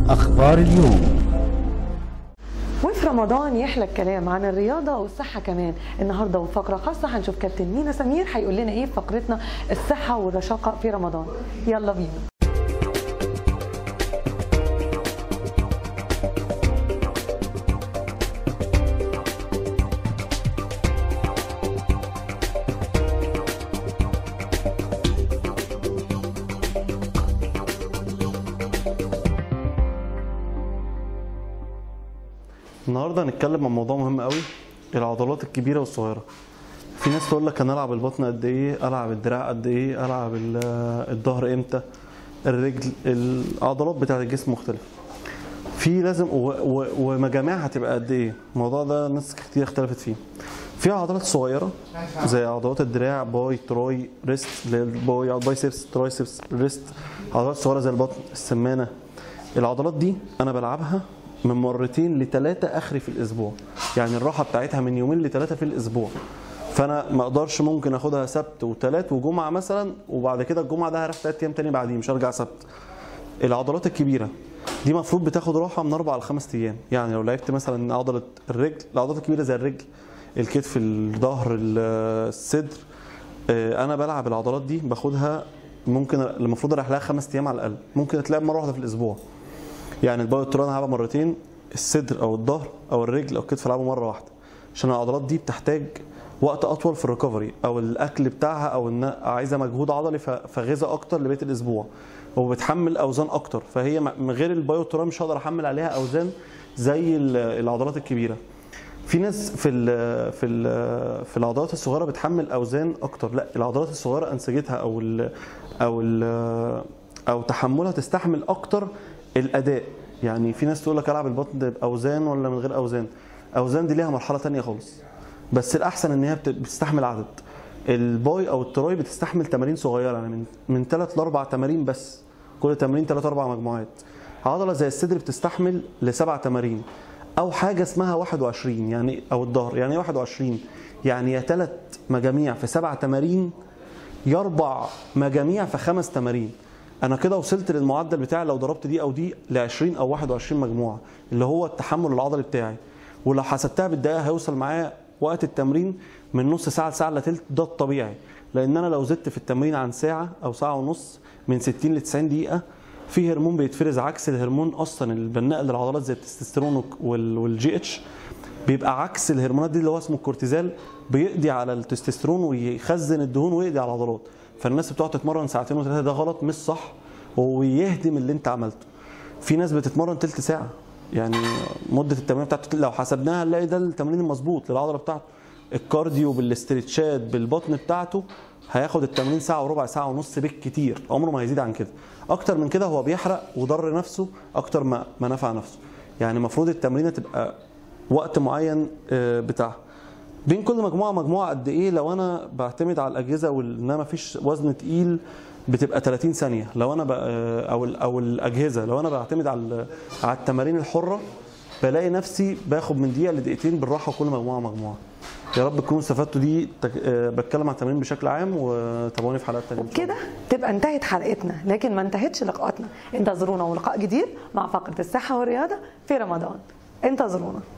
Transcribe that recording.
أخبار اليوم وفي رمضان يحلى الكلام عن الرياضة والصحة كمان النهاردة وفقرة خاصة هنشوف كابتن مينا سمير هيقول لنا ايه في فقرتنا الصحة والرشاقة في رمضان يلا بينا النهارده هنتكلم عن موضوع مهم قوي العضلات الكبيره والصغيره في ناس تقول لك انا العب البطن قد ايه العب الدراع قد ايه العب ال- الظهر امتى الرجل العضلات بتاعه الجسم مختلفه في لازم و- و- ومجاميعها هتبقى قد ايه الموضوع ده ناس كتير اختلفت فيه في عضلات صغيره زي عضلات الدراع باي تراي ريست اللي هي الباي بايسبس ترايسبس ريست عضلات صغيره زي البطن السمانه العضلات دي انا بلعبها من مرتين لثلاثه اخري في الاسبوع يعني الراحه بتاعتها من يومين لثلاثه في الاسبوع فانا ما اقدرش ممكن اخدها سبت وثلاث وجمعه مثلا وبعد كده الجمعه ده هريح ثلاث ايام تاني بعديه مش هرجع سبت العضلات الكبيره دي المفروض بتاخد راحه من اربع لخمس ايام يعني لو لعبت مثلا عضله الرجل العضلات الكبيره زي الرجل الكتف الظهر ال- الصدر آه، انا بلعب العضلات دي باخدها ممكن المفروض اريح لها خمس ايام على الاقل ممكن تتلعب مره واحده في الاسبوع يعني البايو تران هلعبها مرتين الصدر او الظهر او الرجل او الكتف العبه مره واحده عشان العضلات دي بتحتاج وقت اطول في الريكفري او الاكل بتاعها او ان عايزه مجهود عضلي ف- فغذاء اكتر لبقيه الاسبوع وبتحمل اوزان اكتر فهي م- من غير البايو تران مش هقدر احمل عليها اوزان زي ال- العضلات الكبيره في ناس في ال في ال في العضلات الصغيره بتحمل اوزان اكتر لا العضلات الصغيره انسجتها او ال او ال او تحملها تستحمل اكتر الاداء يعني في ناس تقول لك العب البطن باوزان ولا من غير اوزان اوزان دي ليها مرحله تانية خالص بس الاحسن ان هي بت- بتستحمل عدد الباي او التراي بتستحمل تمارين صغيره يعني من من ثلاث لاربع تمارين بس كل تمرين ثلاث اربع مجموعات عضله زي الصدر بتستحمل لسبع تمارين او حاجه اسمها 21 يعني او الظهر يعني ايه 21 يعني يا ثلاث مجاميع في سبع تمارين يا اربع مجاميع في خمس تمارين انا كده وصلت للمعدل بتاعي لو ضربت دي او دي ل 20 او 21 مجموعه اللي هو التحمل العضلي بتاعي ولو حسبتها بالدقيقه هيوصل معايا وقت التمرين من نص ساعه لساعه الا تلت ده الطبيعي لان انا لو زدت في التمرين عن ساعه او ساعه ونص من 60 ل 90 دقيقه في هرمون بيتفرز عكس الهرمون اصلا البناء للعضلات زي التستوستيرون والجي اتش بيبقى عكس الهرمونات دي اللي هو اسمه الكورتيزال بيقضي على التستوستيرون ويخزن الدهون ويقضي على العضلات فالناس بتقعد تتمرن ساعتين وثلاثه ده غلط مش صح ويهدم اللي انت عملته في ناس بتتمرن تلت ساعه يعني مده التمرين بتاعته لو حسبناها هنلاقي ده التمرين المظبوط للعضله بتاعته الكارديو بالاسترتشات بالبطن بتاعته هياخد التمرين ساعه وربع ساعه ونص بالكتير عمره ما هيزيد عن كده اكتر من كده هو بيحرق وضر نفسه اكتر ما ما نفع نفسه يعني المفروض التمرينه تبقى وقت معين آه، بتاعها بين كل مجموعه مجموعه قد ايه لو انا بعتمد على الاجهزه وان ما فيش وزن تقيل بتبقى 30 ثانيه لو انا بقى او ال- او الاجهزه لو انا بعتمد على على التمارين الحره بلاقي نفسي باخد من دقيقه لدقيقتين بالراحه كل مجموعه مجموعه يا رب تكونوا استفدتوا دي تك- آه، بتكلم عن التمارين بشكل عام وتابعوني في حلقات تانيه إن شاء الله. كده تبقى انتهت حلقتنا لكن ما انتهتش لقاءاتنا انتظرونا ولقاء جديد مع فقرة الصحة والرياضة في رمضان انتظرونا